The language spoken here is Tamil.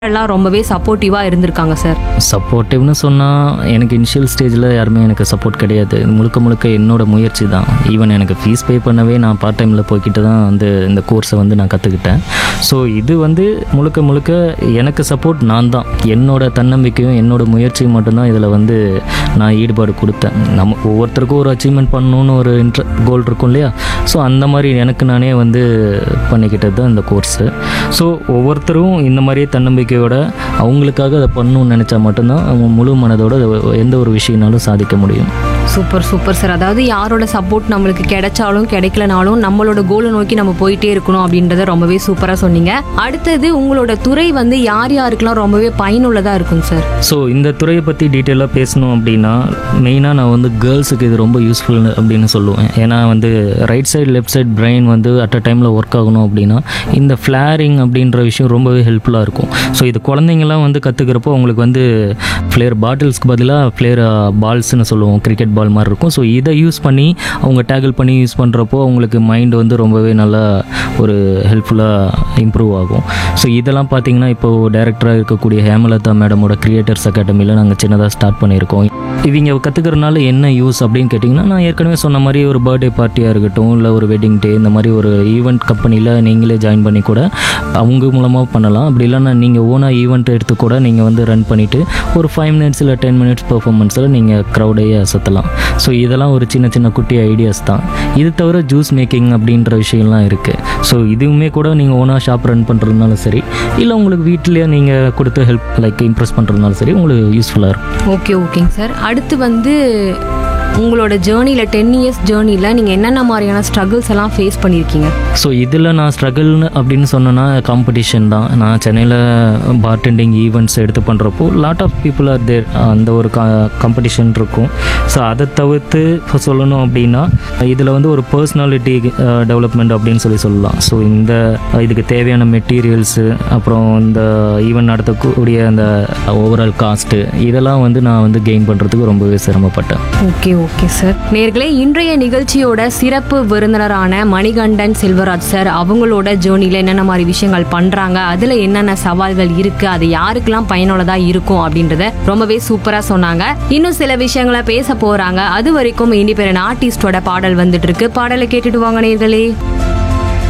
எல்லாம் ரொம்பவே சப்போர்ட்டிவாக இருந்திருக்காங்க சார் சப்போர்ட்டிவ்னு சொன்னால் எனக்கு இனிஷியல் ஸ்டேஜில் யாருமே எனக்கு சப்போர்ட் கிடையாது முழுக்க முழுக்க என்னோட முயற்சி தான் ஈவன் எனக்கு ஃபீஸ் பே பண்ணவே நான் பார்ட் டைமில் போய்கிட்டு தான் வந்து இந்த கோர்ஸை வந்து நான் கற்றுக்கிட்டேன் ஸோ இது வந்து முழுக்க முழுக்க எனக்கு சப்போர்ட் நான் தான் என்னோட தன்னம்பிக்கையும் என்னோட முயற்சியும் மட்டும்தான் இதில் வந்து நான் ஈடுபாடு கொடுத்தேன் நம்ம ஒவ்வொருத்தருக்கும் ஒரு அச்சீவ்மெண்ட் பண்ணணும்னு ஒரு இன்ட்ர கோல் இருக்கும் இல்லையா ஸோ அந்த மாதிரி எனக்கு நானே வந்து பண்ணிக்கிட்டது தான் இந்த கோர்ஸு ஸோ ஒவ்வொருத்தரும் இந்த மாதிரியே தன்னம்பிக்கையோட அவங்களுக்காக அதை பண்ணணும்னு நினச்சா மட்டும்தான் அவங்க முழு மனதோட அதை எந்த ஒரு விஷயம்னாலும் சாதிக்க முடியும் சூப்பர் சூப்பர் சார் அதாவது யாரோட சப்போர்ட் நம்மளுக்கு கிடைச்சாலும் கிடைக்கலனாலும் நம்மளோட கோலை நோக்கி நம்ம போயிட்டே இருக்கணும் அப்படின்றத ரொம்பவே சூப்பராக சொன்னீங்க அடுத்தது உங்களோட துறை வந்து யார் யாருக்கெல்லாம் ரொம்பவே பயனுள்ளதாக இருக்கும் சார் ஸோ இந்த துறையை பற்றி டீட்டெயிலாக பேசணும் அப்படின்னா மெயினாக நான் வந்து கேர்ள்ஸுக்கு இது ரொம்ப யூஸ்ஃபுல் அப்படின்னு சொல்லுவேன் ஏன்னா வந்து right side left side brain வந்து அட் அ டைமில் ஒர்க் ஆகணும் அப்படின்னா இந்த ஃப்ளேரிங் அப்படின்ற விஷயம் ரொம்பவே ஹெல்ப்ஃபுல்லாக இருக்கும் ஸோ இது குழந்தைங்கலாம் வந்து கற்றுக்கிறப்போ அவங்களுக்கு வந்து ஃப்ளேர் பாட்டில்ஸ்க்கு பதிலாக ஃப்ளேர் பால்ஸ்னு சொல்லுவோம் கிரிக்கெட் பால் மாதிரி இருக்கும் ஸோ இதை யூஸ் பண்ணி அவங்க டேக்கிள் பண்ணி யூஸ் பண்ணுறப்போ அவங்களுக்கு மைண்ட் வந்து ரொம்பவே நல்லா ஒரு ஹெல்ப்ஃபுல்லாக இம்ப்ரூவ் ஆகும் ஸோ இதெல்லாம் பார்த்தீங்கன்னா இப்போது டைரக்டராக இருக்கக்கூடிய ஹேமலதா மேடமோட கிரியேட்டர்ஸ் அகாடமியில் நாங்கள் சின்னதாக ஸ்டார்ட் பண்ணியிருக்கோம் இவங்க கற்றுக்கிறனால என்ன யூஸ் அப்படின்னு கேட்டிங்கன்னா நான் ஏற்கனவே சொன்ன மாதிரி ஒரு பர்த்டே பார்ட்டியாக இருக்கட்டும் இல்லை ஒரு வெட்டிங் டே இந்த மாதிரி ஒரு ஈவெண்ட் கம்பெனியில் நீங்களே ஜாயின் பண்ணி கூட அவங்க மூலமாக பண்ணலாம் அப்படி இல்லைன்னா நீங்கள் ஓனாக ஈவெண்ட் எடுத்து கூட நீங்கள் வந்து ரன் பண்ணிவிட்டு ஒரு ஃபைவ் மினிட்ஸ் இல்லை டென் மினிட்ஸ் பெர்ஃபார்மன்ஸில் நீங்கள் க்ரௌடையே அசத்தலாம் ஸோ இதெல்லாம் ஒரு சின்ன சின்ன குட்டி ஐடியாஸ் தான் இது தவிர ஜூஸ் மேக்கிங் அப்படின்ற விஷயம்லாம் இருக்குது ஸோ இதுவுமே கூட நீங்கள் ஓனாக ஷாப் ரன் பண்ணுறதுனாலும் சரி இல்லை உங்களுக்கு வீட்டிலேயே நீங்கள் கொடுத்து ஹெல்ப் லைக் இம்ப்ரெஸ் பண்ணுறதுனாலும் சரி உங்களுக்கு யூஸ்ஃபுல்லாக இருக்கும் ஓகே ஓகேங்க சார் அடுத்து வந்து உங்களோட ஜேர்னியில் டென் இயர்ஸ் ஜேர்னியில் நீங்கள் என்னென்ன மாதிரியான ஸ்ட்ரகிள்ஸ் எல்லாம் ஃபேஸ் பண்ணியிருக்கீங்க ஸோ இதில் நான் ஸ்ட்ரகிள்னு அப்படின்னு சொன்னேன்னா காம்படிஷன் தான் நான் சென்னையில் பார்டெண்டிங் ஈவெண்ட்ஸ் எடுத்து பண்ணுறப்போ lot of people are there அந்த ஒரு காம்படிஷன் இருக்கும் ஸோ அதை தவிர்த்து இப்போ சொல்லணும் அப்படின்னா இதில் வந்து ஒரு பர்சனாலிட்டி டெவலப்மெண்ட் அப்படின்னு சொல்லி சொல்லலாம் ஸோ இந்த இதுக்கு தேவையான மெட்டீரியல்ஸு அப்புறம் இந்த ஈவெண்ட் நடத்தக்கூடிய அந்த ஓவரால் காஸ்ட்டு இதெல்லாம் வந்து நான் வந்து கெயின் பண்ணுறதுக்கு ரொம்பவே சிரமப்பட்டேன் ஓகே ஓகே சார் நேர்களே இன்றைய நிகழ்ச்சியோட சிறப்பு விருந்தினரான மணிகண்டன் செல்வராஜ் சார் அவங்களோட ஜேர்னியில் என்னென்ன மாதிரி விஷயங்கள் பண்ணுறாங்க அதில் என்னென்ன சவால்கள் இருக்குது அது யாருக்கெல்லாம் பயனுள்ளதாக இருக்கும் அப்படின்றத ரொம்பவே சூப்பராக சொன்னாங்க இன்னும் சில விஷயங்களை பேச போகிறாங்க அது வரைக்கும் இண்டிபெண்டன்ட் ஆர்டிஸ்டோட பாடல் வந்துட்டு இருக்கு பாடலை கேட்டுட்டு வாங்க நேர்களே